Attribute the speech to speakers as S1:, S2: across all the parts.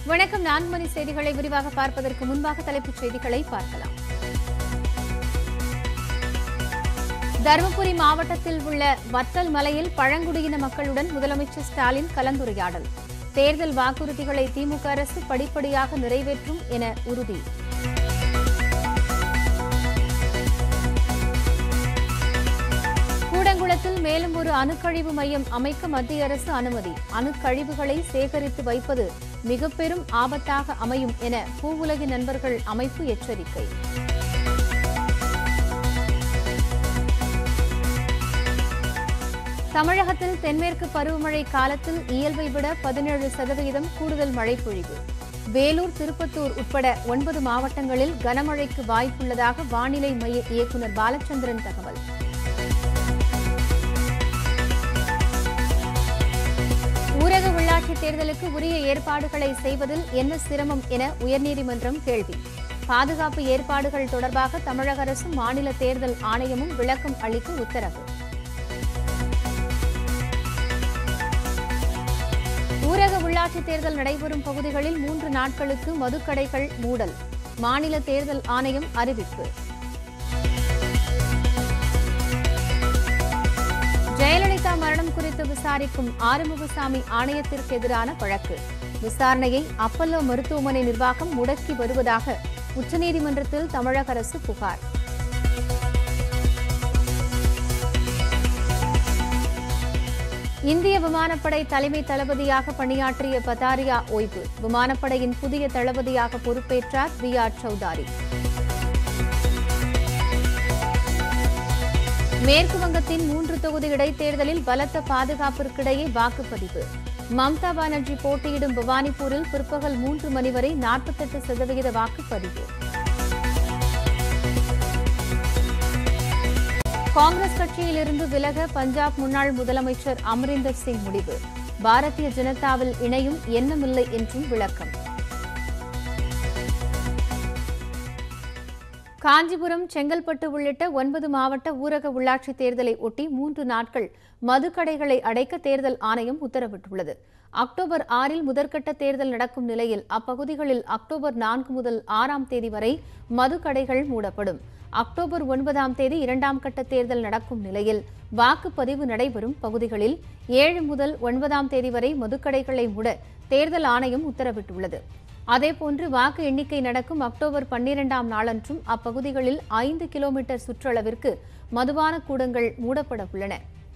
S1: வணக்கம் நான்கு மணி செய்திகளை விரிவாக பார்ப்பதற்கு முன்பாக தலைப்புச் செய்திகளை பார்க்கலாம் தருமபுரி மாவட்டத்தில் உள்ள வத்தல் மலையில் பழங்குடியின மக்களுடன் முதலமைச்சர் ஸ்டாலின் கலந்துரையாடல் தேர்தல் வாக்குறுதிகளை திமுக அரசு படிப்படியாக நிறைவேற்றும் என உறுதி கூடங்குளத்தில் மேலும் ஒரு அணுக்கழிவு மையம் அமைக்க மத்திய அரசு அனுமதி அணுக்கழிவுகளை சேகரித்து வைப்பது மிக பெரும் ஆபத்தாக அமையும் என பூவுலகின் நண்பர்கள் அமைப்பு எச்சரிக்கை தமிழகத்தில் தென்மேற்கு பருவமழை காலத்தில் இயல்பை விட பதினேழு சதவிகிதம் கூடுதல் மழை பொழிவு வேலூர் திருப்பத்தூர் உட்பட ஒன்பது மாவட்டங்களில் கனமழைக்கு வாய்ப்புள்ளதாக வானிலை மைய இயக்குநர் பாலச்சந்திரன் தகவல் ஊரக உள்ளாட்சித் தேர்தலுக்கு உரிய ஏற்பாடுகளை செய்வதில் என்ன சிரமம் என உயர்நீதிமன்றம் கேள்வி பாதுகாப்பு ஏற்பாடுகள் தொடர்பாக தமிழக அரசும் மாநில தேர்தல் ஆணையமும் விளக்கம் அளிக்க உத்தரவு ஊரக உள்ளாட்சித் தேர்தல் நடைபெறும் பகுதிகளில் மூன்று நாட்களுக்கு மதுக்கடைகள் மூடல் மாநில தேர்தல் ஆணையம் அறிவிப்பு ஜெயலலிதா மரணம் குறித்து விசாரிக்கும் ஆறுமுகசாமி ஆணையத்திற்கு எதிரான வழக்கு விசாரணையை அப்பல்லோ மருத்துவமனை நிர்வாகம் முடக்கி வருவதாக உச்சநீதிமன்றத்தில் தமிழக அரசு புகார் இந்திய விமானப்படை தலைமை தளபதியாக பணியாற்றிய பதாரியா ஓய்வு விமானப்படையின் புதிய தளபதியாக பொறுப்பேற்றார் பி ஆர் சௌதாரி மேற்கு வங்கத்தின் மூன்று தொகுதி இடைத்தேர்தலில் பலத்த பாதுகாப்பிற்கிடையே வாக்குப்பதிவு மம்தா பானர்ஜி போட்டியிடும் பவானிபூரில் பிற்பகல் மூன்று மணி வரை நாற்பத்தெட்டு சதவிகித வாக்குப்பதிவு காங்கிரஸ் கட்சியிலிருந்து விலக பஞ்சாப் முன்னாள் முதலமைச்சர் அமரிந்தர் சிங் முடிவு பாரதிய ஜனதாவில் இணையும் எண்ணமில்லை என்றும் விளக்கம் காஞ்சிபுரம் செங்கல்பட்டு உள்ளிட்ட ஒன்பது மாவட்ட ஊரக உள்ளாட்சித் தேர்தலை ஒட்டி மூன்று நாட்கள் மதுக்கடைகளை அடைக்க தேர்தல் ஆணையம் உத்தரவிட்டுள்ளது அக்டோபர் ஆறில் முதற்கட்ட தேர்தல் நடக்கும் நிலையில் அப்பகுதிகளில் அக்டோபர் நான்கு முதல் ஆறாம் தேதி வரை மதுக்கடைகள் மூடப்படும் அக்டோபர் ஒன்பதாம் தேதி இரண்டாம் கட்ட தேர்தல் நடக்கும் நிலையில் வாக்குப்பதிவு நடைபெறும் பகுதிகளில் ஏழு முதல் ஒன்பதாம் தேதி வரை மதுக்கடைகளை மூட தேர்தல் ஆணையம் உத்தரவிட்டுள்ளது அதேபோன்று வாக்கு எண்ணிக்கை நடக்கும் அக்டோபர் பன்னிரெண்டாம் நாளன்றும் அப்பகுதிகளில் ஐந்து கிலோமீட்டர் சுற்றளவிற்கு மதுபான கூடங்கள் மூடப்பட உள்ளன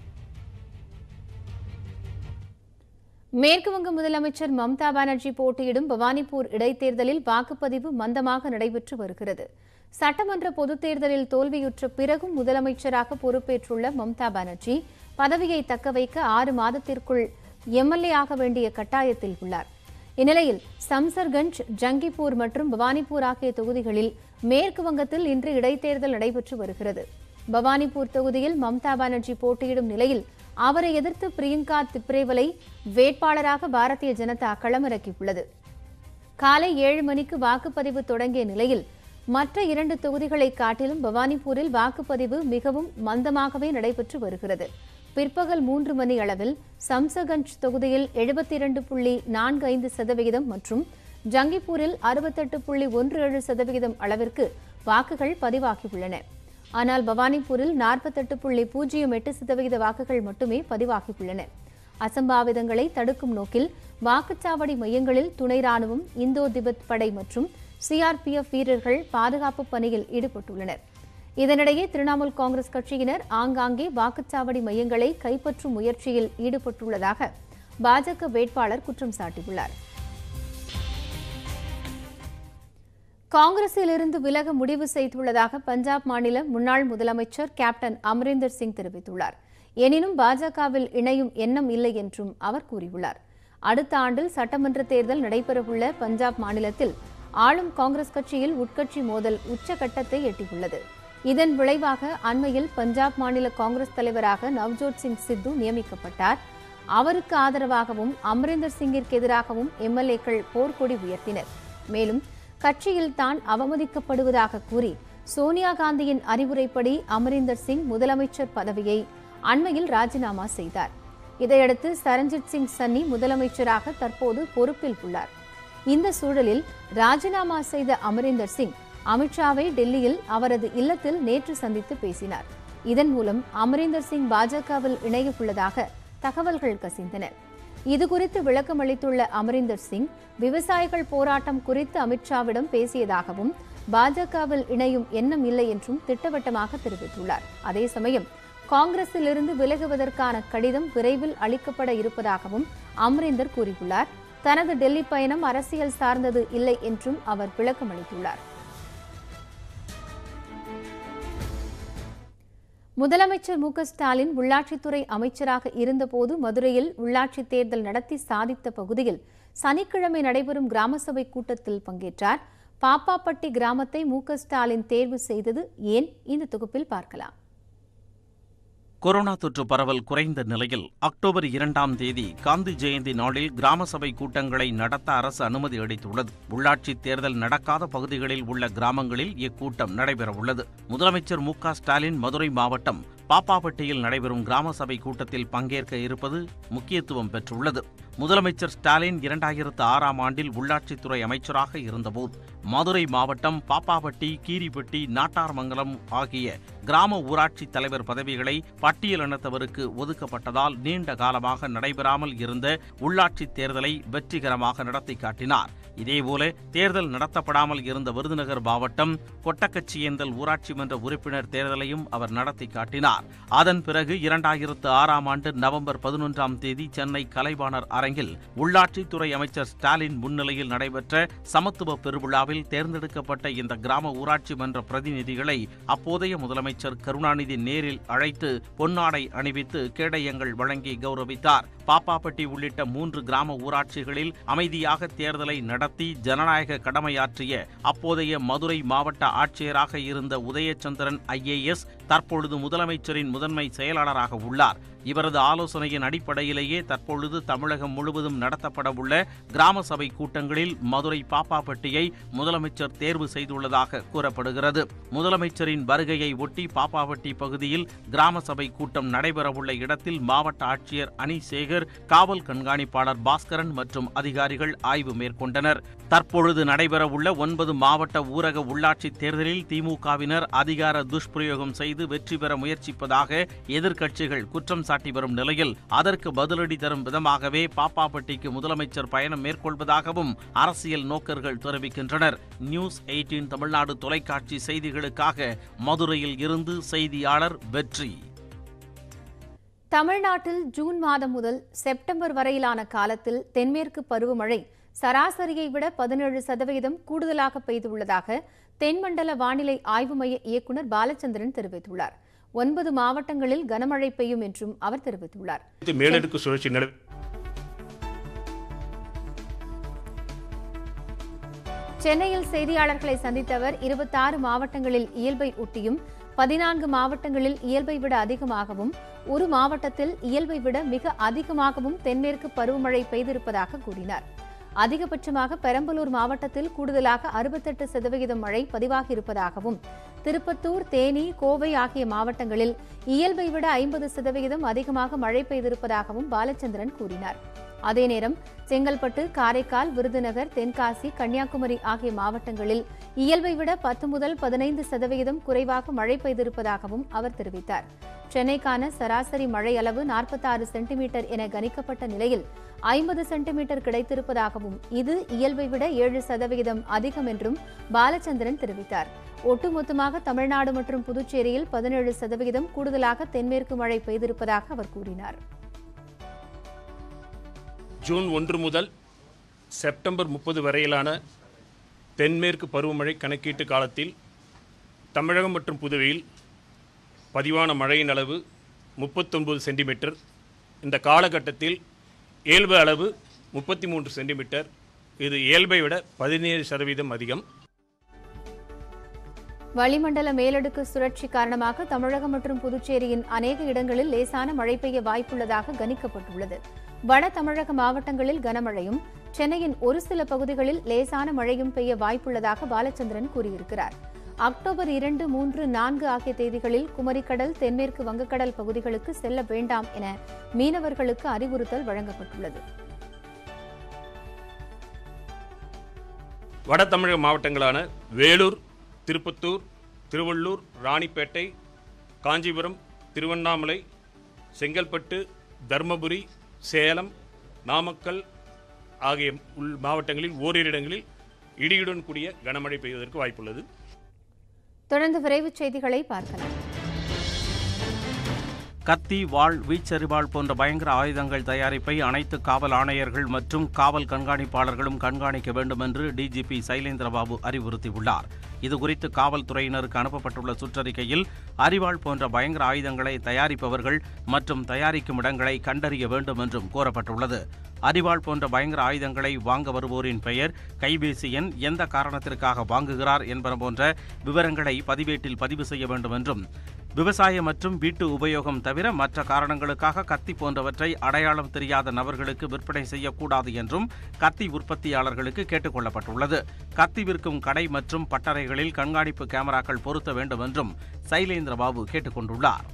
S1: மேற்குவங்க முதலமைச்சர் மம்தா பானர்ஜி போட்டியிடும் பவானிபூர் இடைத்தேர்தலில் வாக்குப்பதிவு மந்தமாக நடைபெற்று வருகிறது சட்டமன்ற பொதுத் தேர்தலில் தோல்வியுற்ற பிறகும் முதலமைச்சராக பொறுப்பேற்றுள்ள மம்தா பானர்ஜி பதவியை தக்கவைக்க ஆறு மாதத்திற்குள் எம்எல்ஏ ஆக வேண்டிய கட்டாயத்தில் உள்ளார் இந்நிலையில் சம்சர்கஞ்ச் ஜங்கிப்பூர் மற்றும் பவானிபூர் ஆகிய தொகுதிகளில் மேற்கு வங்கத்தில் இன்று இடைத்தேர்தல் நடைபெற்று வருகிறது பவானிபூர் தொகுதியில் மம்தா பானர்ஜி போட்டியிடும் நிலையில் அவரை எதிர்த்து பிரியங்கா திப்ரேவலை வேட்பாளராக பாரதிய ஜனதா களமிறக்கியுள்ளது காலை ஏழு மணிக்கு வாக்குப்பதிவு தொடங்கிய நிலையில் மற்ற இரண்டு தொகுதிகளை காட்டிலும் பவானிபூரில் வாக்குப்பதிவு மிகவும் மந்தமாகவே நடைபெற்று வருகிறது பிற்பகல் மூன்று மணி அளவில் சம்சகஞ்ச் தொகுதியில் எழுபத்தி இரண்டு புள்ளி நான்கு ஐந்து சதவிகிதம் மற்றும் ஜங்கிப்பூரில் அறுபத்தெட்டு புள்ளி ஒன்று ஏழு சதவிகிதம் அளவிற்கு வாக்குகள் பதிவாகியுள்ளன ஆனால் பவானிபூரில் நாற்பத்தெட்டு புள்ளி பூஜ்ஜியம் எட்டு சதவிகித வாக்குகள் மட்டுமே பதிவாகியுள்ளன அசம்பாவிதங்களை தடுக்கும் நோக்கில் வாக்குச்சாவடி மையங்களில் துணை ராணுவம் இந்தோ திபெத் படை மற்றும் சிஆர்பிஎஃப் வீரர்கள் பாதுகாப்பு பணியில் ஈடுபட்டுள்ளனர் இதனிடையே திரிணாமுல் காங்கிரஸ் கட்சியினர் ஆங்காங்கே வாக்குச்சாவடி மையங்களை கைப்பற்றும் முயற்சியில் ஈடுபட்டுள்ளதாக பாஜக வேட்பாளர் குற்றம் சாட்டியுள்ளார் காங்கிரசிலிருந்து விலக முடிவு செய்துள்ளதாக பஞ்சாப் மாநில முன்னாள் முதலமைச்சர் கேப்டன் அமரிந்தர் சிங் தெரிவித்துள்ளார் எனினும் பாஜகவில் இணையும் எண்ணம் இல்லை என்றும் அவர் கூறியுள்ளார் அடுத்த ஆண்டில் சட்டமன்ற தேர்தல் நடைபெறவுள்ள பஞ்சாப் மாநிலத்தில் ஆளும் காங்கிரஸ் கட்சியில் உட்கட்சி மோதல் உச்சகட்டத்தை எட்டியுள்ளது இதன் விளைவாக அண்மையில் பஞ்சாப் மாநில காங்கிரஸ் தலைவராக நவ்ஜோத் சிங் சித்து நியமிக்கப்பட்டார் அவருக்கு ஆதரவாகவும் அமரிந்தர் சிங்கிற்கு எதிராகவும் எம்எல்ஏக்கள் போர்க்கொடி உயர்த்தினர் மேலும் கட்சியில் தான் அவமதிக்கப்படுவதாக கூறி சோனியா காந்தியின் அறிவுரைப்படி அமரிந்தர் சிங் முதலமைச்சர் பதவியை அண்மையில் ராஜினாமா செய்தார் இதையடுத்து சரண்ஜித் சிங் சன்னி முதலமைச்சராக தற்போது பொறுப்பில் உள்ளார் இந்த சூழலில் ராஜினாமா செய்த அமரிந்தர் சிங் அமித்ஷாவை டெல்லியில் அவரது இல்லத்தில் நேற்று சந்தித்து பேசினார் இதன் மூலம் அமரிந்தர் சிங் பாஜகவில் இணைய உள்ளதாக தகவல்கள் கசிந்தன இதுகுறித்து விளக்கம் அளித்துள்ள அமரிந்தர் சிங் விவசாயிகள் போராட்டம் குறித்து அமித்ஷாவிடம் பேசியதாகவும் பாஜகவில் இணையும் எண்ணம் இல்லை என்றும் திட்டவட்டமாக தெரிவித்துள்ளார் அதே சமயம் காங்கிரசிலிருந்து விலகுவதற்கான கடிதம் விரைவில் அளிக்கப்பட இருப்பதாகவும் அமரிந்தர் கூறியுள்ளார் தனது டெல்லி பயணம் அரசியல் சார்ந்தது இல்லை என்றும் அவர் விளக்கம் அளித்துள்ளார் முதலமைச்சர் மு க ஸ்டாலின் உள்ளாட்சித்துறை அமைச்சராக இருந்தபோது மதுரையில் உள்ளாட்சித் தேர்தல் நடத்தி சாதித்த பகுதியில் சனிக்கிழமை நடைபெறும் கிராம சபை கூட்டத்தில் பங்கேற்றார் பாப்பாப்பட்டி கிராமத்தை மு க ஸ்டாலின் தேர்வு செய்தது ஏன் இந்த தொகுப்பில் பார்க்கலாம்
S2: கொரோனா தொற்று பரவல் குறைந்த நிலையில் அக்டோபர் இரண்டாம் தேதி காந்தி ஜெயந்தி நாளில் கிராம சபை கூட்டங்களை நடத்த அரசு அனுமதி அளித்துள்ளது உள்ளாட்சி தேர்தல் நடக்காத பகுதிகளில் உள்ள கிராமங்களில் இக்கூட்டம் நடைபெறவுள்ளது முதலமைச்சர் மு க ஸ்டாலின் மதுரை மாவட்டம் பாப்பாப்பட்டியில் நடைபெறும் கிராம சபை கூட்டத்தில் பங்கேற்க இருப்பது முக்கியத்துவம் பெற்றுள்ளது முதலமைச்சர் ஸ்டாலின் இரண்டாயிரத்து ஆறாம் ஆண்டில் உள்ளாட்சித்துறை அமைச்சராக இருந்தபோது மதுரை மாவட்டம் பாப்பாப்பட்டி கீரிப்பட்டி நாட்டார்மங்கலம் ஆகிய கிராம ஊராட்சி தலைவர் பதவிகளை பட்டியலினத்தவருக்கு ஒதுக்கப்பட்டதால் நீண்ட காலமாக நடைபெறாமல் இருந்த உள்ளாட்சித் தேர்தலை வெற்றிகரமாக நடத்தி காட்டினார் இதேபோல தேர்தல் நடத்தப்படாமல் இருந்த விருதுநகர் மாவட்டம் கொட்டக்கச்சியேந்தல் ஊராட்சி மன்ற உறுப்பினர் தேர்தலையும் அவர் நடத்தி காட்டினார் அதன் பிறகு இரண்டாயிரத்து ஆறாம் ஆண்டு நவம்பர் பதினொன்றாம் தேதி சென்னை கலைவாணர் அரங்கில் உள்ளாட்சித்துறை அமைச்சர் ஸ்டாலின் முன்னிலையில் நடைபெற்ற சமத்துவ பெருவிழாவில் தேர்ந்தெடுக்கப்பட்ட இந்த கிராம ஊராட்சி மன்ற பிரதிநிதிகளை அப்போதைய முதலமைச்சர் கருணாநிதி நேரில் அழைத்து பொன்னாடை அணிவித்து கேடயங்கள் வழங்கி கௌரவித்தார் பாப்பாப்பட்டி உள்ளிட்ட மூன்று கிராம ஊராட்சிகளில் அமைதியாக தேர்தலை நடத்தி ஜனநாயக கடமையாற்றிய அப்போதைய மதுரை மாவட்ட ஆட்சியராக இருந்த உதயச்சந்திரன் ஐஏஎஸ் தற்பொழுது முதலமைச்சரின் முதன்மை செயலாளராக உள்ளார் இவரது ஆலோசனையின் அடிப்படையிலேயே தற்பொழுது தமிழகம் முழுவதும் நடத்தப்படவுள்ள கிராம சபை கூட்டங்களில் மதுரை பாப்பாப்பட்டியை முதலமைச்சர் தேர்வு செய்துள்ளதாக கூறப்படுகிறது முதலமைச்சரின் வருகையை ஒட்டி பாப்பாப்பட்டி பகுதியில் கிராம சபை கூட்டம் நடைபெறவுள்ள இடத்தில் மாவட்ட ஆட்சியர் அனி சேகர் காவல் கண்காணிப்பாளர் பாஸ்கரன் மற்றும் அதிகாரிகள் ஆய்வு மேற்கொண்டனர் தற்பொழுது நடைபெறவுள்ள ஒன்பது மாவட்ட ஊரக உள்ளாட்சி தேர்தலில் திமுகவினர் அதிகார துஷ்பிரயோகம் செய்து வெற்றி பெற முயற்சிப்பதாக எதிர்க்கட்சிகள் குற்றம் சாட்டி வரும் நிலையில் அதற்கு பதிலடி தரும் விதமாகவே பாப்பாப்பட்டிக்கு முதலமைச்சர் பயணம் மேற்கொள்வதாகவும் அரசியல் நோக்கர்கள் தெரிவிக்கின்றனர் நியூஸ் எயிட்டீன் தமிழ்நாடு தொலைக்காட்சி செய்திகளுக்காக மதுரையில் இருந்து செய்தியாளர் வெற்றி
S1: தமிழ்நாட்டில் ஜூன் மாதம் முதல் செப்டம்பர் வரையிலான காலத்தில் தென்மேற்கு பருவமழை சராசரியை விட பதினேழு சதவீதம் கூடுதலாக பெய்துள்ளதாக தென்மண்டல வானிலை ஆய்வு மைய இயக்குநர் பாலச்சந்திரன் தெரிவித்துள்ளார் ஒன்பது மாவட்டங்களில் கனமழை பெய்யும் என்றும் அவர் தெரிவித்துள்ளார்
S3: இது மேலடுக்கு சுழற்சி நில
S1: சென்னையில் செய்தியாளர்களை சந்தித்த அவர் இருபத்தாறு மாவட்டங்களில் இயல்பை ஒட்டியும் பதினான்கு மாவட்டங்களில் இயல்பை விட அதிகமாகவும் ஒரு மாவட்டத்தில் இயல்பை விட மிக அதிகமாகவும் தென்மேற்கு பருவமழை பெய்திருப்பதாக கூறினார் அதிகபட்சமாக பெரம்பலூர் மாவட்டத்தில் கூடுதலாக அறுபத்தெட்டு சதவிகிதம் மழை பதிவாகியிருப்பதாகவும் திருப்பத்தூர் தேனி கோவை ஆகிய மாவட்டங்களில் இயல்பை விட ஐம்பது சதவிகிதம் அதிகமாக மழை பெய்திருப்பதாகவும் பாலச்சந்திரன் கூறினார் அதே நேரம் செங்கல்பட்டு காரைக்கால் விருதுநகர் தென்காசி கன்னியாகுமரி ஆகிய மாவட்டங்களில் இயல்பை விட பத்து முதல் பதினைந்து சதவிகிதம் குறைவாக மழை பெய்திருப்பதாகவும் அவர் தெரிவித்தார் சென்னைக்கான சராசரி மழை அளவு நாற்பத்தாறு சென்டிமீட்டர் என கணிக்கப்பட்ட நிலையில் ஐம்பது சென்டிமீட்டர் கிடைத்திருப்பதாகவும் இது இயல்பை விட ஏழு சதவிகிதம் அதிகம் என்றும் பாலச்சந்திரன் தெரிவித்தார் ஒட்டுமொத்தமாக தமிழ்நாடு மற்றும் புதுச்சேரியில் பதினேழு சதவிகிதம் கூடுதலாக தென்மேற்கு மழை பெய்திருப்பதாக அவர் கூறினார்
S3: ஜூன் ஒன்று முதல் செப்டம்பர் முப்பது வரையிலான தென்மேற்கு பருவமழை கணக்கீட்டு காலத்தில் தமிழகம் மற்றும் புதுவையில் பதிவான மழையின் அளவு முப்பத்தொன்பது சென்டிமீட்டர் இந்த காலகட்டத்தில் இயல்பு அளவு முப்பத்தி மூன்று சென்டிமீட்டர் இது இயல்பை விட பதினேழு சதவீதம் அதிகம்
S1: வளிமண்டல மேலடுக்கு சுழற்சி காரணமாக தமிழகம் மற்றும் புதுச்சேரியின் அநேக இடங்களில் லேசான மழை பெய்ய வாய்ப்புள்ளதாக கணிக்கப்பட்டுள்ளது வட தமிழக மாவட்டங்களில் கனமழையும் சென்னையின் ஒரு சில பகுதிகளில் லேசான மழையும் பெய்ய வாய்ப்புள்ளதாக பாலச்சந்திரன் கூறியிருக்கிறார் அக்டோபர் இரண்டு மூன்று நான்கு ஆகிய தேதிகளில் குமரிக்கடல் தென்மேற்கு வங்கக்கடல் பகுதிகளுக்கு செல்ல வேண்டாம் என மீனவர்களுக்கு அறிவுறுத்தல் வழங்கப்பட்டுள்ளது
S3: வட தமிழக மாவட்டங்களான வேலூர் திருப்பத்தூர் திருவள்ளூர் ராணிப்பேட்டை காஞ்சிபுரம் திருவண்ணாமலை செங்கல்பட்டு தர்மபுரி சேலம் நாமக்கல் ஆகிய உள் மாவட்டங்களில் ஓரிரு இடங்களில் இடியுடன் கூடிய கனமழை பெய்வதற்கு வாய்ப்புள்ளது
S1: தொடர்ந்து விரைவுச் செய்திகளை பார்க்கலாம்
S2: கத்தி வாள் வீச்செறிவாள் போன்ற பயங்கர ஆயுதங்கள் தயாரிப்பை அனைத்து காவல் ஆணையர்கள் மற்றும் காவல் கண்காணிப்பாளர்களும் கண்காணிக்க வேண்டும் என்று டிஜிபி சைலேந்திரபாபு அறிவுறுத்தியுள்ளார் இதுகுறித்து காவல்துறையினருக்கு அனுப்பப்பட்டுள்ள சுற்றறிக்கையில் அரிவாள் போன்ற பயங்கர ஆயுதங்களை தயாரிப்பவர்கள் மற்றும் தயாரிக்கும் இடங்களை கண்டறிய வேண்டும் என்றும் கோரப்பட்டுள்ளது அரிவாள் போன்ற பயங்கர ஆயுதங்களை வாங்க வருவோரின் பெயர் கைபேசி எண் எந்த காரணத்திற்காக வாங்குகிறார் என்பன போன்ற விவரங்களை பதிவேட்டில் பதிவு செய்ய வேண்டும் என்றும் விவசாய மற்றும் வீட்டு உபயோகம் தவிர மற்ற காரணங்களுக்காக கத்தி போன்றவற்றை அடையாளம் தெரியாத நபர்களுக்கு விற்பனை செய்யக்கூடாது என்றும் கத்தி உற்பத்தியாளர்களுக்கு கேட்டுக் கொள்ளப்பட்டுள்ளது கத்தி விற்கும் கடை மற்றும் பட்டறைகளில் கண்காணிப்பு கேமராக்கள் பொருத்த வேண்டும் என்றும் சைலேந்திரபாபு கேட்டுக் கொண்டுள்ளார்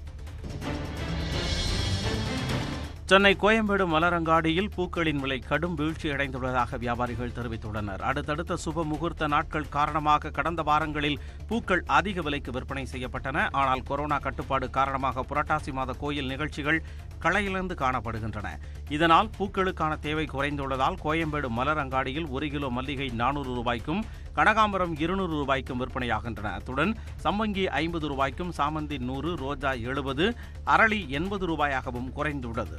S2: சென்னை கோயம்பேடு மலரங்காடியில் பூக்களின் விலை கடும் வீழ்ச்சியடைந்துள்ளதாக வியாபாரிகள் தெரிவித்துள்ளனர் அடுத்தடுத்த சுப முகூர்த்த நாட்கள் காரணமாக கடந்த வாரங்களில் பூக்கள் அதிக விலைக்கு விற்பனை செய்யப்பட்டன ஆனால் கொரோனா கட்டுப்பாடு காரணமாக புரட்டாசி மாத கோயில் நிகழ்ச்சிகள் களையிழந்து காணப்படுகின்றன இதனால் பூக்களுக்கான தேவை குறைந்துள்ளதால் கோயம்பேடு மலர் அங்காடியில் ஒரு கிலோ மல்லிகை நானூறு ரூபாய்க்கும் கனகாம்பரம் இருநூறு ரூபாய்க்கும் விற்பனையாகின்றன அத்துடன் சம்பங்கி ஐம்பது ரூபாய்க்கும் சாமந்தி நூறு ரோஜா எழுபது அரளி எண்பது ரூபாயாகவும் குறைந்துள்ளது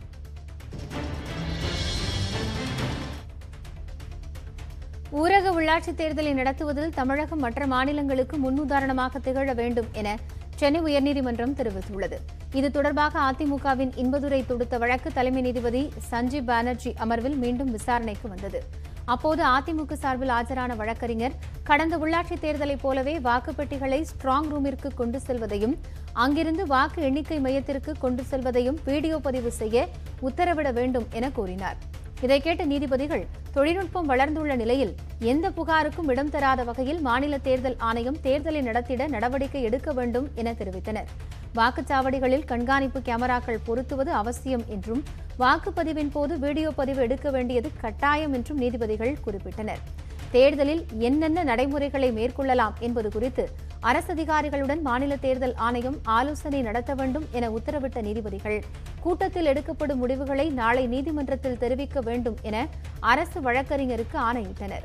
S1: ஊரக உள்ளாட்சித் தேர்தலை நடத்துவதில் தமிழகம் மற்ற மாநிலங்களுக்கு முன்னுதாரணமாக திகழ வேண்டும் என சென்னை உயர்நீதிமன்றம் தெரிவித்துள்ளது இது தொடர்பாக அதிமுகவின் இன்பதுரை தொடுத்த வழக்கு தலைமை நீதிபதி சஞ்சீப் பானர்ஜி அமர்வில் மீண்டும் விசாரணைக்கு வந்தது அப்போது அதிமுக சார்பில் ஆஜரான வழக்கறிஞர் கடந்த உள்ளாட்சித் தேர்தலைப் போலவே வாக்குப்பெட்டிகளை ஸ்ட்ராங் ரூமிற்கு கொண்டு செல்வதையும் அங்கிருந்து வாக்கு எண்ணிக்கை மையத்திற்கு கொண்டு செல்வதையும் வீடியோ பதிவு செய்ய உத்தரவிட வேண்டும் என கூறினார் இதை கேட்ட நீதிபதிகள் தொழில்நுட்பம் வளர்ந்துள்ள நிலையில் எந்த புகாருக்கும் இடம் தராத வகையில் மாநில தேர்தல் ஆணையம் தேர்தலை நடத்திட நடவடிக்கை எடுக்க வேண்டும் என தெரிவித்தனர் வாக்குச்சாவடிகளில் கண்காணிப்பு கேமராக்கள் பொருத்துவது அவசியம் என்றும் வாக்குப்பதிவின் போது வீடியோ பதிவு எடுக்க வேண்டியது கட்டாயம் என்றும் நீதிபதிகள் குறிப்பிட்டனர் தேர்தலில் என்னென்ன நடைமுறைகளை மேற்கொள்ளலாம் என்பது குறித்து அரசு அதிகாரிகளுடன் மாநில தேர்தல் ஆணையம் ஆலோசனை நடத்த வேண்டும் என உத்தரவிட்ட நீதிபதிகள் கூட்டத்தில் எடுக்கப்படும் முடிவுகளை நாளை நீதிமன்றத்தில் தெரிவிக்க வேண்டும் என அரசு வழக்கறிஞருக்கு ஆணையிட்டனர்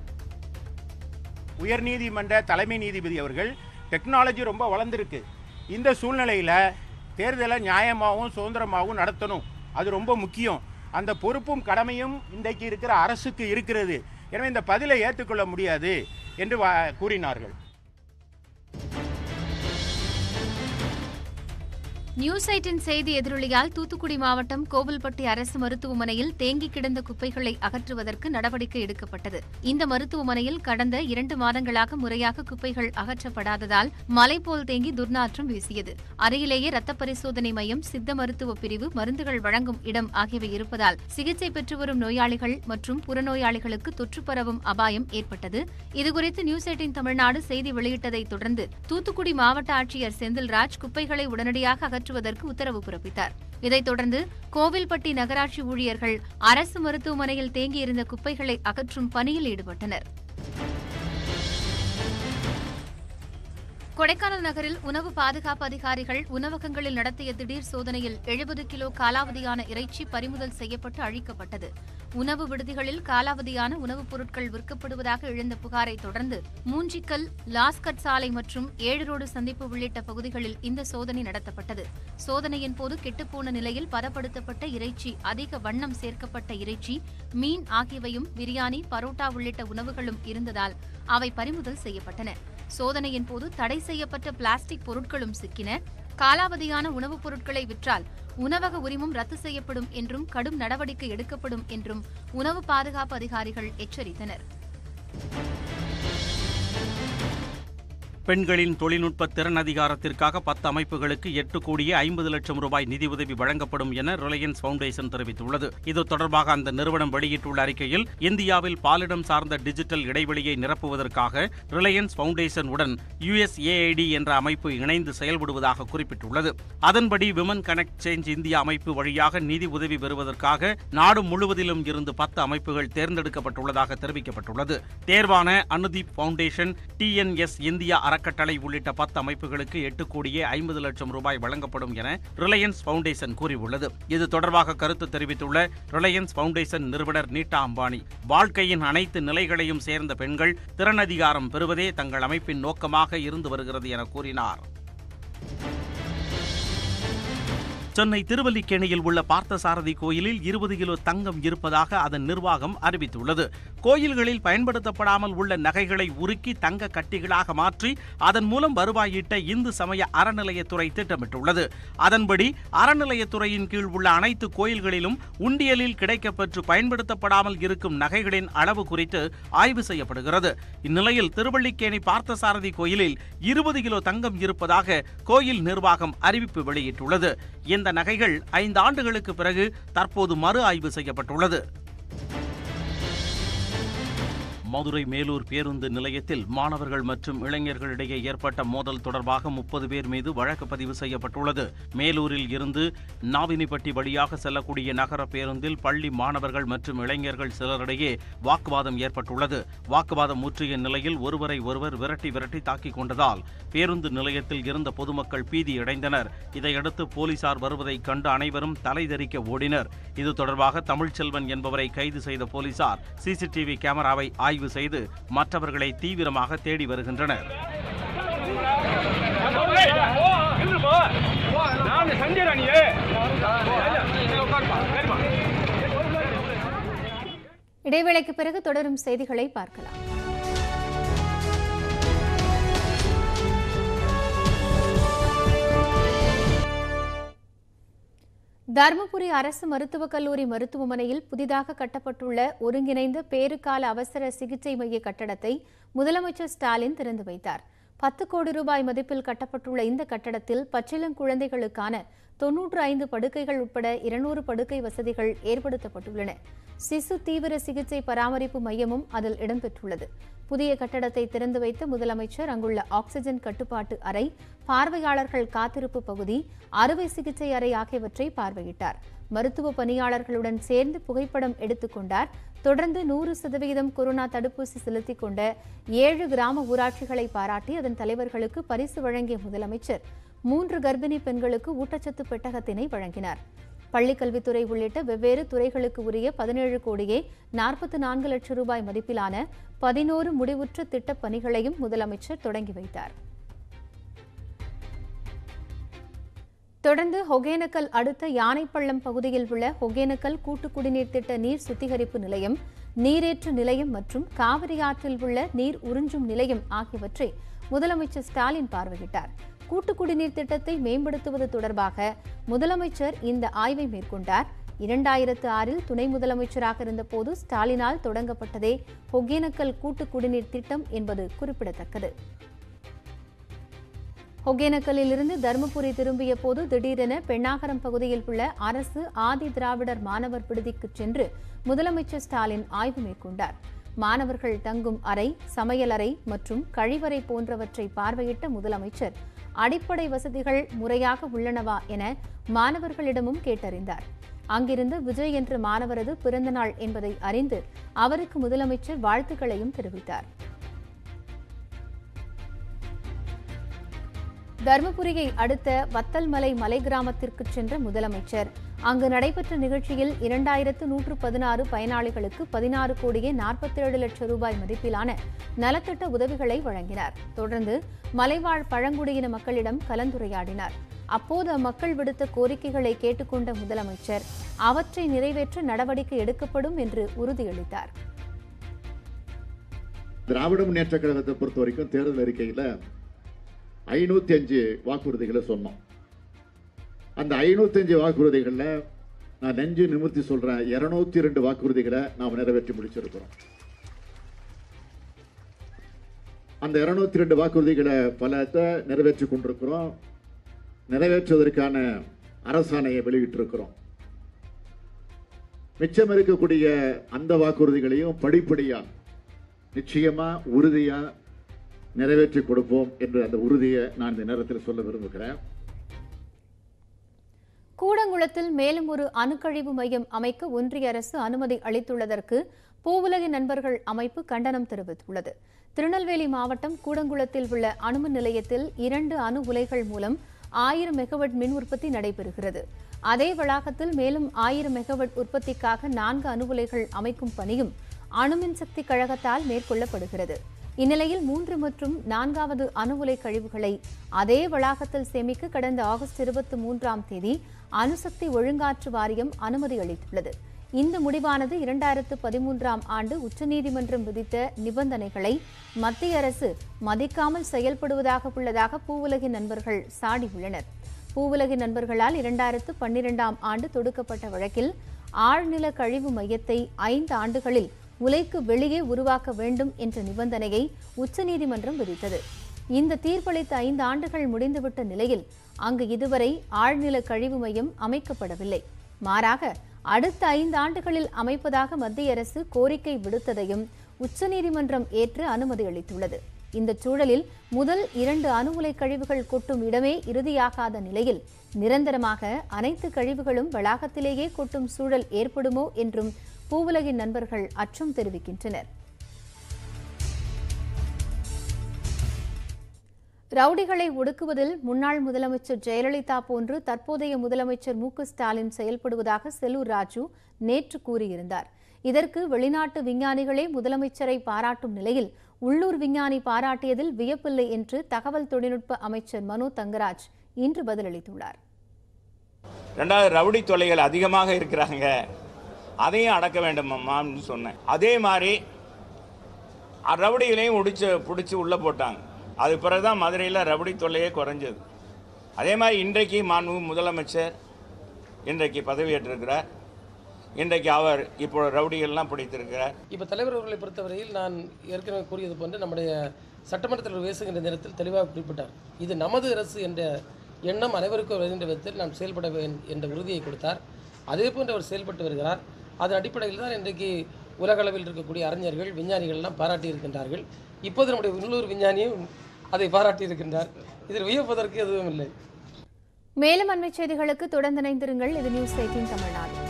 S4: உயர்நீதிமன்ற தலைமை நீதிபதி அவர்கள் டெக்னாலஜி ரொம்ப வளர்ந்துருக்கு இந்த சூழ்நிலையில் தேர்தலை நியாயமாகவும் சுதந்திரமாகவும் நடத்தணும் அது ரொம்ப முக்கியம் அந்த பொறுப்பும் கடமையும் இன்றைக்கு இருக்கிற அரசுக்கு இருக்கிறது எனவே இந்த பதிலை ஏற்றுக்கொள்ள முடியாது என்று வா- கூறினார்கள்
S1: நியூஸ் எயிட்டின் செய்தி எதிரொலியால் தூத்துக்குடி மாவட்டம் கோவில்பட்டி அரசு மருத்துவமனையில் தேங்கி கிடந்த குப்பைகளை அகற்றுவதற்கு நடவடிக்கை எடுக்கப்பட்டது இந்த மருத்துவமனையில் கடந்த இரண்டு மாதங்களாக முறையாக குப்பைகள் அகற்றப்படாததால் மலை போல் தேங்கி துர்நாற்றம் வீசியது அருகிலேயே ரத்த பரிசோதனை மையம் சித்த மருத்துவ பிரிவு மருந்துகள் வழங்கும் இடம் ஆகியவை இருப்பதால் சிகிச்சை பெற்று வரும் நோயாளிகள் மற்றும் புறநோயாளிகளுக்கு தொற்று பரவும் அபாயம் ஏற்பட்டது இதுகுறித்து நியூஸ் எயிட்டின் தமிழ்நாடு செய்தி வெளியிட்டதை தொடர்ந்து தூத்துக்குடி மாவட்ட ஆட்சியர் செந்தில்ராஜ் குப்பைகளை உடனடியாக அகற்றுவதற்கு உத்தரவு பிறப்பித்தார் இதைத் தொடர்ந்து கோவில்பட்டி நகராட்சி ஊழியர்கள் அரசு மருத்துவமனையில் தேங்கியிருந்த குப்பைகளை அகற்றும் பணியில் ஈடுபட்டனர் கொடைக்கானல் நகரில் உணவு பாதுகாப்பு அதிகாரிகள் உணவகங்களில் நடத்திய திடீர் சோதனையில் எழுபது கிலோ காலாவதியான இறைச்சி பறிமுதல் செய்யப்பட்டு அழிக்கப்பட்டது உணவு விடுதிகளில் காலாவதியான உணவுப் பொருட்கள் விற்கப்படுவதாக எழுந்த புகாரை தொடர்ந்து மூஞ்சிக்கல் லாஸ்கட் சாலை மற்றும் ஏழு ரோடு சந்திப்பு உள்ளிட்ட பகுதிகளில் இந்த சோதனை நடத்தப்பட்டது சோதனையின் போது கெட்டுப்போன நிலையில் பதப்படுத்தப்பட்ட இறைச்சி அதிக வண்ணம் சேர்க்கப்பட்ட இறைச்சி மீன் ஆகியவையும் பிரியாணி பரோட்டா உள்ளிட்ட உணவுகளும் இருந்ததால் அவை பறிமுதல் செய்யப்பட்டன சோதனையின் போது தடை செய்யப்பட்ட பிளாஸ்டிக் பொருட்களும் சிக்கின காலாவதியான உணவுப் பொருட்களை விற்றால் உணவக உரிமம் ரத்து செய்யப்படும் என்றும் கடும் நடவடிக்கை எடுக்கப்படும் என்றும் உணவு பாதுகாப்பு அதிகாரிகள் எச்சரித்தனர்
S2: பெண்களின் தொழில்நுட்ப திறன் அதிகாரத்திற்காக பத்து அமைப்புகளுக்கு எட்டு கோடியே ஐம்பது லட்சம் ரூபாய் நிதியுதவி வழங்கப்படும் என ரிலையன்ஸ் ஃபவுண்டேஷன் தெரிவித்துள்ளது இது தொடர்பாக அந்த நிறுவனம் வெளியிட்டுள்ள அறிக்கையில் இந்தியாவில் பாலிடம் சார்ந்த டிஜிட்டல் இடைவெளியை நிரப்புவதற்காக ரிலையன்ஸ் ஃபவுண்டேஷன் உடன் யுஎஸ்ஏஐடி என்ற அமைப்பு இணைந்து செயல்படுவதாக குறிப்பிட்டுள்ளது அதன்படி விமன் கனெக்ட் சேஞ்ச் இந்தியா அமைப்பு வழியாக நிதி உதவி பெறுவதற்காக நாடு முழுவதிலும் இருந்து பத்து அமைப்புகள் தேர்ந்தெடுக்கப்பட்டுள்ளதாக தெரிவிக்கப்பட்டுள்ளது தேர்வான அனுதீப் ஃபவுண்டேஷன் டிஎன்எஸ் இந்தியா அறக்கட்டளை உள்ளிட்ட பத்து அமைப்புகளுக்கு எட்டு கோடியே ஐம்பது லட்சம் ரூபாய் வழங்கப்படும் என ரிலையன்ஸ் ஃபவுண்டேஷன் கூறியுள்ளது இது தொடர்பாக கருத்து தெரிவித்துள்ள ரிலையன்ஸ் ஃபவுண்டேஷன் நிறுவனர் நீட்டா அம்பானி வாழ்க்கையின் அனைத்து நிலைகளையும் சேர்ந்த பெண்கள் திறனதிகாரம் பெறுவதே தங்கள் அமைப்பின் நோக்கமாக இருந்து வருகிறது என கூறினார் சென்னை திருவல்லிக்கேணியில் உள்ள பார்த்தசாரதி கோயிலில் இருபது கிலோ தங்கம் இருப்பதாக அதன் நிர்வாகம் அறிவித்துள்ளது கோயில்களில் பயன்படுத்தப்படாமல் உள்ள நகைகளை உருக்கி தங்க கட்டிகளாக மாற்றி அதன் மூலம் வருவாய் ஈட்ட இந்து சமய அறநிலையத்துறை திட்டமிட்டுள்ளது அதன்படி அறநிலையத்துறையின் கீழ் உள்ள அனைத்து கோயில்களிலும் உண்டியலில் கிடைக்கப்பெற்று பயன்படுத்தப்படாமல் இருக்கும் நகைகளின் அளவு குறித்து ஆய்வு செய்யப்படுகிறது இந்நிலையில் திருவல்லிக்கேணி பார்த்தசாரதி கோயிலில் இருபது கிலோ தங்கம் இருப்பதாக கோயில் நிர்வாகம் அறிவிப்பு வெளியிட்டுள்ளது இந்த நகைகள் ஐந்து ஆண்டுகளுக்கு பிறகு தற்போது மறு ஆய்வு செய்யப்பட்டுள்ளது மதுரை மேலூர் பேருந்து நிலையத்தில் மாணவர்கள் மற்றும் இளைஞர்களிடையே ஏற்பட்ட மோதல் தொடர்பாக முப்பது பேர் மீது வழக்கு பதிவு செய்யப்பட்டுள்ளது மேலூரில் இருந்து நாவினிப்பட்டி வழியாக செல்லக்கூடிய நகர பேருந்தில் பள்ளி மாணவர்கள் மற்றும் இளைஞர்கள் சிலரிடையே வாக்குவாதம் ஏற்பட்டுள்ளது வாக்குவாதம் முற்றிய நிலையில் ஒருவரை ஒருவர் விரட்டி விரட்டி தாக்கிக் கொண்டதால் பேருந்து நிலையத்தில் இருந்த பொதுமக்கள் பீதியடைந்தனர் இதையடுத்து போலீசார் வருவதைக் கண்டு அனைவரும் தலைதெறிக்க ஓடினர் இது தொடர்பாக தமிழ்ச்செல்வன் என்பவரை கைது செய்த போலீசார் சிசிடிவி கேமராவை ஆய்வு செய்து மற்றவர்களை தீவிரமாக தேடி வருகின்றனர்
S1: இடைவேளைக்கு பிறகு தொடரும் செய்திகளை பார்க்கலாம் தருமபுரி அரசு மருத்துவக் கல்லூரி மருத்துவமனையில் புதிதாக கட்டப்பட்டுள்ள ஒருங்கிணைந்த பேறுகால அவசர சிகிச்சை மைய கட்டடத்தை முதலமைச்சர் ஸ்டாலின் திறந்து வைத்தார் பத்து கோடி ரூபாய் மதிப்பில் கட்டப்பட்டுள்ள இந்த கட்டடத்தில் பச்சிளங்குழந்தைகளுக்கான தொன்னூற்று ஐந்து படுக்கைகள் உட்பட இருநூறு படுக்கை வசதிகள் ஏற்படுத்தப்பட்டுள்ளன சிசு தீவிர சிகிச்சை பராமரிப்பு மையமும் அதில் இடம்பெற்றுள்ளது புதிய கட்டடத்தை திறந்து வைத்த முதலமைச்சர் அங்குள்ள ஆக்ஸிஜன் கட்டுப்பாட்டு அறை பார்வையாளர்கள் காத்திருப்பு பகுதி அறுவை சிகிச்சை அறை ஆகியவற்றை பார்வையிட்டார் மருத்துவ பணியாளர்களுடன் சேர்ந்து புகைப்படம் எடுத்துக்கொண்டார் தொடர்ந்து நூறு சதவிகிதம் கொரோனா தடுப்பூசி செலுத்திக் கொண்ட ஏழு கிராம ஊராட்சிகளை பாராட்டி அதன் தலைவர்களுக்கு பரிசு வழங்கிய முதலமைச்சர் மூன்று கர்ப்பிணி பெண்களுக்கு ஊட்டச்சத்து பெட்டகத்தினை வழங்கினார் பள்ளிக்கல்வித்துறை உள்ளிட்ட வெவ்வேறு துறைகளுக்கு உரிய பதினேழு கோடியே நாற்பத்தி நான்கு லட்சம் ரூபாய் மதிப்பிலான பதினோரு முடிவுற்ற திட்டப் பணிகளையும் முதலமைச்சர் தொடங்கி வைத்தார் தொடர்ந்து ஒகேனக்கல் அடுத்த யானைப்பள்ளம் பகுதியில் உள்ள ஒகேனக்கல் கூட்டு குடிநீர் திட்ட நீர் சுத்திகரிப்பு நிலையம் நீரேற்று நிலையம் மற்றும் காவிரி ஆற்றில் உள்ள நீர் உறிஞ்சும் நிலையம் ஆகியவற்றை முதலமைச்சர் ஸ்டாலின் பார்வையிட்டார் கூட்டு குடிநீர் திட்டத்தை மேம்படுத்துவது தொடர்பாக முதலமைச்சர் இந்த ஆய்வை மேற்கொண்டார் இரண்டாயிரத்து ஆறில் துணை முதலமைச்சராக இருந்தபோது ஸ்டாலினால் தொடங்கப்பட்டதே ஒகேனக்கல் கூட்டு குடிநீர் திட்டம் என்பது குறிப்பிடத்தக்கது ஒகேனக்கல்லில் இருந்து தருமபுரி திரும்பிய போது திடீரென பெண்ணாகரம் பகுதியில் உள்ள அரசு ஆதி திராவிடர் மாணவர் விடுதிக்கு சென்று முதலமைச்சர் ஸ்டாலின் ஆய்வு மேற்கொண்டார் மாணவர்கள் தங்கும் அறை சமையலறை மற்றும் கழிவறை போன்றவற்றை பார்வையிட்ட முதலமைச்சர் அடிப்படை வசதிகள் முறையாக உள்ளனவா என மாணவர்களிடமும் கேட்டறிந்தார் அங்கிருந்து விஜய் என்ற மாணவரது பிறந்தநாள் என்பதை அறிந்து அவருக்கு முதலமைச்சர் வாழ்த்துக்களையும் தெரிவித்தார் தருமபுரியை அடுத்த வத்தல்மலை மலை கிராமத்திற்கு சென்ற முதலமைச்சர் அங்கு நடைபெற்ற நிகழ்ச்சியில் இரண்டாயிரத்து நூற்று பதினாறு பயனாளிகளுக்கு பதினாறு கோடியே நாற்பத்தேழு லட்சம் ரூபாய் மதிப்பிலான நலத்திட்ட உதவிகளை வழங்கினார் தொடர்ந்து மலைவாழ் பழங்குடியின மக்களிடம் கலந்துரையாடினார் அப்போது அம்மக்கள் விடுத்த கோரிக்கைகளை கேட்டுக்கொண்ட முதலமைச்சர் அவற்றை நிறைவேற்ற நடவடிக்கை எடுக்கப்படும் என்று உறுதியளித்தார்
S5: திராவிட முன்னேற்ற கழகத்தை பொறுத்த வரைக்கும் தேர்தல் அறிக்கையில் ஐநூற்றி அஞ்சு வாக்குறுதிகளை சொன்னோம் அந்த ஐநூற்றி அஞ்சு வாக்குறுதிகளில் நான் நெஞ்சு நிமிர்த்தி சொல்கிறேன் இரநூத்தி ரெண்டு வாக்குறுதிகளை நாம் நிறைவேற்றி முடிச்சிருக்கிறோம் அந்த இருநூத்தி ரெண்டு வாக்குறுதிகளை பலத்தை நிறைவேற்றி கொண்டிருக்கிறோம் நிறைவேற்றுவதற்கான அரசாணையை வெளியிட்டிருக்கிறோம் மிச்சம் இருக்கக்கூடிய அந்த வாக்குறுதிகளையும் படிப்படியா நிச்சயமா உறுதியா நிறைவேற்றி கொடுப்போம் என்று அந்த உறுதியை நான் இந்த நேரத்தில் சொல்ல விரும்புகிறேன்
S1: கூடங்குளத்தில் மேலும் ஒரு அணுக்கழிவு மையம் அமைக்க ஒன்றிய அரசு அனுமதி அளித்துள்ளதற்கு பூவுலகின் நண்பர்கள் அமைப்பு கண்டனம் தெரிவித்துள்ளது திருநெல்வேலி மாவட்டம் கூடங்குளத்தில் உள்ள அணுமின் நிலையத்தில் இரண்டு அணு உலைகள் மூலம் ஆயிரம் மெகாவாட் மின் உற்பத்தி நடைபெறுகிறது அதே வளாகத்தில் மேலும் ஆயிரம் மெகாவாட் உற்பத்திக்காக நான்கு அணு உலைகள் அமைக்கும் பணியும் அணுமின் சக்தி கழகத்தால் மேற்கொள்ளப்படுகிறது இந்நிலையில் மூன்று மற்றும் நான்காவது அணு உலை கழிவுகளை அதே வளாகத்தில் சேமிக்க கடந்த ஆகஸ்ட் இருபத்தி மூன்றாம் தேதி அணுசக்தி ஒழுங்காற்று வாரியம் அனுமதி அளித்துள்ளது இந்த முடிவானது இரண்டாயிரத்து பதிமூன்றாம் ஆண்டு உச்சநீதிமன்றம் விதித்த நிபந்தனைகளை மத்திய அரசு மதிக்காமல் செயல்படுவதாக உள்ளதாக பூவுலகின் நண்பர்கள் சாடியுள்ளனர் பூவுலகின் நண்பர்களால் இரண்டாயிரத்து பன்னிரெண்டாம் ஆண்டு தொடுக்கப்பட்ட வழக்கில் ஆழ்நில கழிவு மையத்தை ஐந்து ஆண்டுகளில் உலைக்கு வெளியே உருவாக்க வேண்டும் என்ற நிபந்தனையை உச்சநீதிமன்றம் விதித்தது இந்த தீர்ப்பளித்த ஐந்து ஆண்டுகள் முடிந்துவிட்ட நிலையில் அங்கு இதுவரை ஆழ்நில கழிவு மையம் அமைக்கப்படவில்லை மாறாக அடுத்த ஐந்து ஆண்டுகளில் அமைப்பதாக மத்திய அரசு கோரிக்கை விடுத்ததையும் உச்சநீதிமன்றம் ஏற்று அனுமதி அளித்துள்ளது இந்த சூழலில் முதல் இரண்டு அணு உலை கழிவுகள் கொட்டும் இடமே இறுதியாகாத நிலையில் நிரந்தரமாக அனைத்து கழிவுகளும் வளாகத்திலேயே கொட்டும் சூழல் ஏற்படுமோ என்றும் பூவுலகின் நண்பர்கள் அச்சம் தெரிவிக்கின்றனர் ரவுடிகளை ஒடுக்குவதில் முன்னாள் முதலமைச்சர் ஜெயலலிதா போன்று தற்போதைய முதலமைச்சர் மு க ஸ்டாலின் செயல்படுவதாக செல்லூர் ராஜு நேற்று கூறியிருந்தார் இதற்கு வெளிநாட்டு விஞ்ஞானிகளே முதலமைச்சரை பாராட்டும் நிலையில் உள்ளூர் விஞ்ஞானி பாராட்டியதில் வியப்பில்லை என்று தகவல் தொழில்நுட்ப அமைச்சர் மனோ தங்கராஜ் இன்று பதிலளித்துள்ளார்
S6: ரெண்டாவது ரவுடி தொல்லைகள் அதிகமாக இருக்கிறாங்க அதையும் அடக்க வேண்டுமாம்னு சொன்னேன் அதே மாதிரி அ- ரவுடிகளையும் உடிச்சு பிடிச்சி உள்ளே போட்டாங்க அது பிறகு தான் மதுரையில் ரவுடி தொல்லையே குறைஞ்சது அதே மாதிரி இன்றைக்கு மாண்பு முதலமைச்சர் இன்றைக்கு பதவியேற்றிருக்கிறார் இன்றைக்கு அவர் இப்போ ரவுடிகள்லாம் பிடித்திருக்கிறார்
S7: இப்போ தலைவர் அவர்களை பொறுத்தவரையில் நான் ஏற்கனவே கூறியது போன்று நம்முடைய சட்டமன்றத்தில் பேசுகின்ற நேரத்தில் தெளிவாக குறிப்பிட்டார் இது நமது அரசு என்ற எண்ணம் அனைவருக்கும் வருகின்ற விதத்தில் நாம் செயல்பட வேண்டும் என்ற உறுதியை கொடுத்தார் அதே போன்று அவர் செயல்பட்டு வருகிறார் அதன் அடிப்படையில் தான் இன்றைக்கு உலகளவில் இருக்கக்கூடிய அறிஞர்கள் விஞ்ஞானிகள் எல்லாம் பாராட்டி இருக்கின்றார்கள் இப்போது நம்முடைய உள்ளூர் விஞ்ஞானியும் அதை பாராட்டி இருக்கின்றார் இதில் வியப்பதற்கு எதுவும் இல்லை
S1: மேலும் அண்மைச் செய்திகளுக்கு தொடர்ந்து இணைந்திருங்கள் இது நியூஸ் எயிட்டீன் தமிழ்நாடு